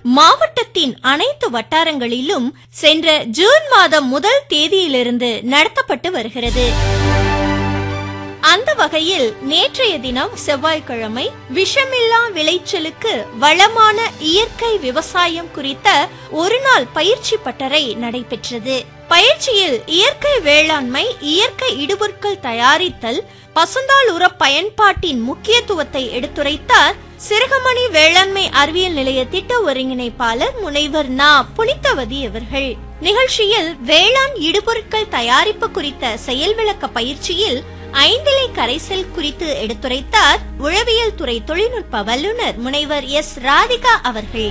மாவட்டத்தின் அனைத்து வட்டாரங்களிலும் சென்ற ஜூன் மாதம் முதல் தேதியிலிருந்து நடத்தப்பட்டு வருகிறது அந்த வகையில் நேற்றைய தினம் செவ்வாய்க்கிழமை விஷமில்லா விளைச்சலுக்கு வளமான இயற்கை விவசாயம் குறித்த ஒருநாள் பயிற்சி பட்டறை நடைபெற்றது பயிற்சியில் இயற்கை வேளாண்மை இயற்கை இடுபொருட்கள் தயாரித்தல் பசுந்தாள் உர பயன்பாட்டின் முக்கியத்துவத்தை எடுத்துரைத்தார் சிறுகமணி வேளாண்மை அறிவியல் நிலைய திட்ட ஒருங்கிணைப்பாளர் முனைவர் நா புனித்தவதி அவர்கள் நிகழ்ச்சியில் வேளாண் இடுபொருட்கள் தயாரிப்பு குறித்த செயல் விளக்க பயிற்சியில் ஐந்திலை கரைசல் குறித்து எடுத்துரைத்தார் உழவியல் துறை தொழில்நுட்ப வல்லுநர் முனைவர் எஸ் ராதிகா அவர்கள்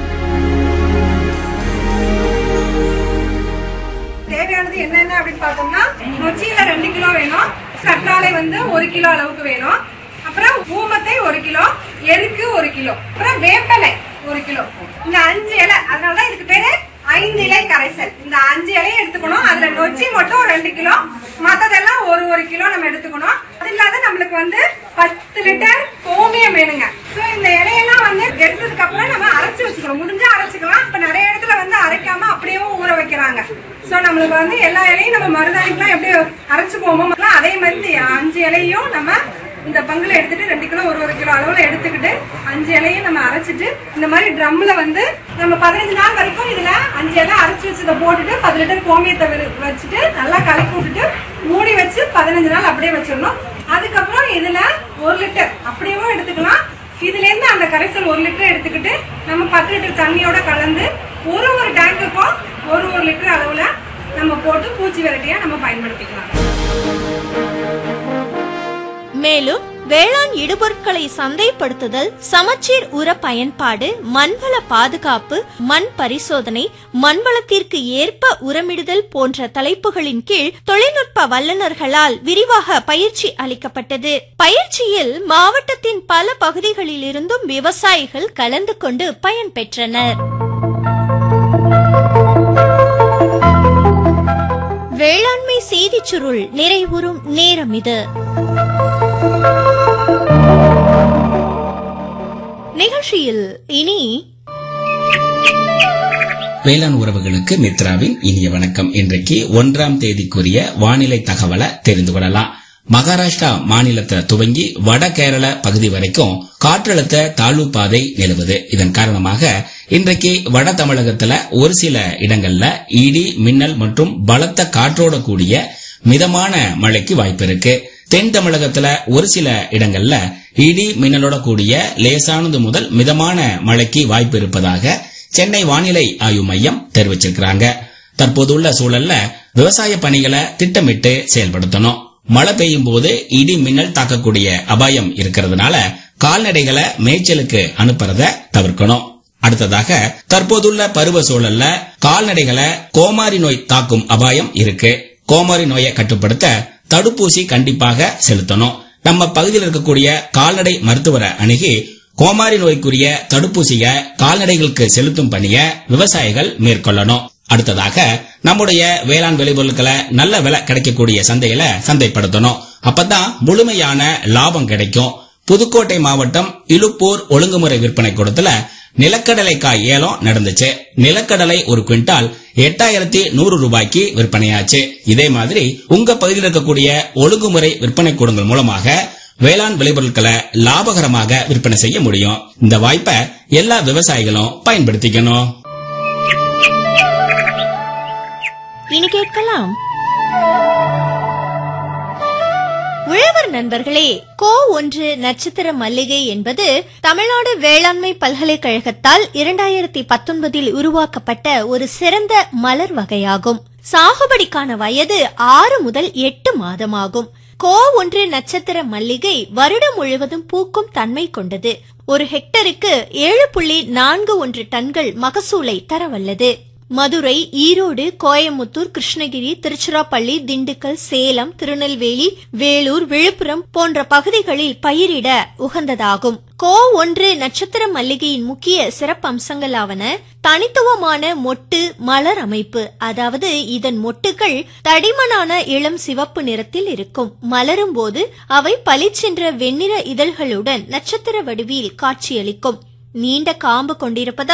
தேவையானது என்னென்ன அப்படின்னு பார்த்தோம்னா நொச்சியில ரெண்டு கிலோ வேணும் கற்றாழை வந்து ஒரு கிலோ அளவுக்கு வேணும் அப்புறம் ஊமத்தை ஒரு கிலோ எருக்கு ஒரு கிலோ அப்புறம் வேப்பலை ஒரு கிலோ இந்த அஞ்சு இலை அதனாலதான் இதுக்கு பேரு ஐந்து இலை கரைசல் இந்த அஞ்சு இலையை எடுத்துக்கணும் அதுல நொச்சி மட்டும் ஒரு ரெண்டு கிலோ மத்ததெல்லாம் ஒரு ஒரு கிலோ நம்ம எடுத்துக்கணும் அது இல்லாத நம்மளுக்கு வந்து பத்து லிட்டர் கோமியம் வேணுங்க சோ இந்த இலையெல்லாம் வந்து எடுத்ததுக்கு அப்புறம் நம்ம அரைச்சு வச்சுக்கணும் முடிஞ்சா அரைச்சுக்கலாம் இப்ப நிறைய இடத்துல வந்து அரைக்காம அப்படியே ஊற வைக்கிறாங்க சோ நம்மளுக்கு வந்து எல்லா இலையும் நம்ம மருதாணிக்கெல்லாம் எப்படி அரைச்சு போவோமோ அதே மாதிரி இந்த அஞ்சு இலையும் நம்ம இந்த பங்குல எடுத்துட்டு ரெண்டு கிலோ ஒரு ஒரு கிலோ அளவுல எடுத்துக்கிட்டு அஞ்சு இலையும் நம்ம அரைச்சிட்டு இந்த மாதிரி ட்ரம்ல வந்து நம்ம பதினஞ்சு நாள் வரைக்கும் இதுல அஞ்சு இலை அரைச்சு வச்சதை போட்டுட்டு பத்து லிட்டர் கோமியத்தை வெ- வச்சுட்டு நல்லா கலக்கி விட்டுட்டு மூடி வச்சு பதினஞ்சு நாள் அப்படியே வச்சிடணும் அதுக்கப்புறம் இதுல ஒரு லிட்டர் அப்படியேவும் எடுத்துக்கலாம் இதுல இருந்து அந்த கரைசல் ஒரு லிட்டர் எடுத்துக்கிட்டு நம்ம பத்து லிட்டர் தண்ணியோட கலந்து ஒரு ஒரு டேங்குக்கும் ஒரு ஒரு லிட்டர் அளவுல நம்ம போட்டு பூச்சி விரட்டியா நம்ம பயன்படுத்திக்கலாம் மேலும் வேளாண் இடுபொருட்களை சந்தைப்படுத்துதல் சமச்சீர் உர பயன்பாடு மண்வள பாதுகாப்பு மண் பரிசோதனை மண்வளத்திற்கு ஏற்ப உரமிடுதல் போன்ற தலைப்புகளின் கீழ் தொழில்நுட்ப வல்லுநர்களால் விரிவாக பயிற்சி அளிக்கப்பட்டது பயிற்சியில் மாவட்டத்தின் பல பகுதிகளிலிருந்தும் விவசாயிகள் கலந்து கொண்டு பயன்பெற்றனர் வேளாண்மை செய்திச் சுருள் நிறைவுறும் நேரம் இது நிகழ்ச்சியில் இனி வேளாண் உறவுகளுக்கு மித்ராவின் இனிய வணக்கம் இன்றைக்கு ஒன்றாம் தேதிக்குரிய வானிலை தகவலை தெரிந்து கொள்ளலாம் மகாராஷ்டிரா மாநிலத்தை துவங்கி வட கேரள பகுதி வரைக்கும் காற்றழுத்த தாழ்வு பாதை நிலவுது இதன் காரணமாக இன்றைக்கு வட தமிழகத்துல ஒரு சில இடங்கள்ல இடி மின்னல் மற்றும் பலத்த காற்றோட கூடிய மிதமான மழைக்கு வாய்ப்பு இருக்கு தென் தமிழகத்துல ஒரு சில இடங்கள்ல இடி மின்னலோட கூடிய லேசானது முதல் மிதமான மழைக்கு வாய்ப்பு இருப்பதாக சென்னை வானிலை ஆய்வு மையம் தெரிவிச்சிருக்கிறாங்க தற்போதுள்ள சூழல்ல விவசாய பணிகளை திட்டமிட்டு செயல்படுத்தணும் மழை பெய்யும் போது இடி மின்னல் தாக்கக்கூடிய அபாயம் இருக்கிறதுனால கால்நடைகளை மேய்ச்சலுக்கு அனுப்புறத தவிர்க்கணும் அடுத்ததாக தற்போதுள்ள பருவ சூழல்ல கால்நடைகளை கோமாரி நோய் தாக்கும் அபாயம் இருக்கு கோமாரி நோயை கட்டுப்படுத்த தடுப்பூசி கண்டிப்பாக செலுத்தணும் நம்ம பகுதியில் இருக்கக்கூடிய கால்நடை மருத்துவரை அணுகி கோமாரி நோய்க்குரிய தடுப்பூசிய கால்நடைகளுக்கு செலுத்தும் பணியை விவசாயிகள் மேற்கொள்ளணும் அடுத்ததாக நம்முடைய வேளாண் விளைபொருட்களை நல்ல விலை கிடைக்கக்கூடிய சந்தையில சந்தைப்படுத்தணும் அப்பதான் முழுமையான லாபம் கிடைக்கும் புதுக்கோட்டை மாவட்டம் இலுப்பூர் ஒழுங்குமுறை விற்பனை கூடத்துல நிலக்கடலைக்காய் ஏலம் நடந்துச்சு நிலக்கடலை ஒரு குவிண்டால் எட்டாயிரத்தி நூறு ரூபாய்க்கு விற்பனையாச்சு இதே மாதிரி உங்க பகுதியில் இருக்கக்கூடிய ஒழுங்குமுறை விற்பனை கூடங்கள் மூலமாக வேளாண் விளைபொருட்களை லாபகரமாக விற்பனை செய்ய முடியும் இந்த வாய்ப்பை எல்லா விவசாயிகளும் பயன்படுத்திக்கணும் இனி கேட்கலாம் உழவர் நண்பர்களே கோ ஒன்று நட்சத்திர மல்லிகை என்பது தமிழ்நாடு வேளாண்மை பல்கலைக்கழகத்தால் இரண்டாயிரத்தி பத்தொன்பதில் உருவாக்கப்பட்ட ஒரு சிறந்த மலர் வகையாகும் சாகுபடிக்கான வயது ஆறு முதல் எட்டு மாதமாகும் கோ ஒன்று நட்சத்திர மல்லிகை வருடம் முழுவதும் பூக்கும் தன்மை கொண்டது ஒரு ஹெக்டருக்கு ஏழு புள்ளி நான்கு ஒன்று டன்கள் மகசூலை தரவல்லது மதுரை ஈரோடு கோயமுத்தூர் கிருஷ்ணகிரி திருச்சிராப்பள்ளி திண்டுக்கல் சேலம் திருநெல்வேலி வேலூர் விழுப்புரம் போன்ற பகுதிகளில் பயிரிட உகந்ததாகும் கோ ஒன்று நட்சத்திர மல்லிகையின் முக்கிய சிறப்பம்சங்களாவன தனித்துவமான மொட்டு மலர் அமைப்பு அதாவது இதன் மொட்டுகள் தடிமனான இளம் சிவப்பு நிறத்தில் இருக்கும் மலரும் போது அவை பளிச்சென்ற வெண்ணிற இதழ்களுடன் நட்சத்திர வடிவில் காட்சியளிக்கும் நீண்ட காம்பு கொண்டிருப்பதால்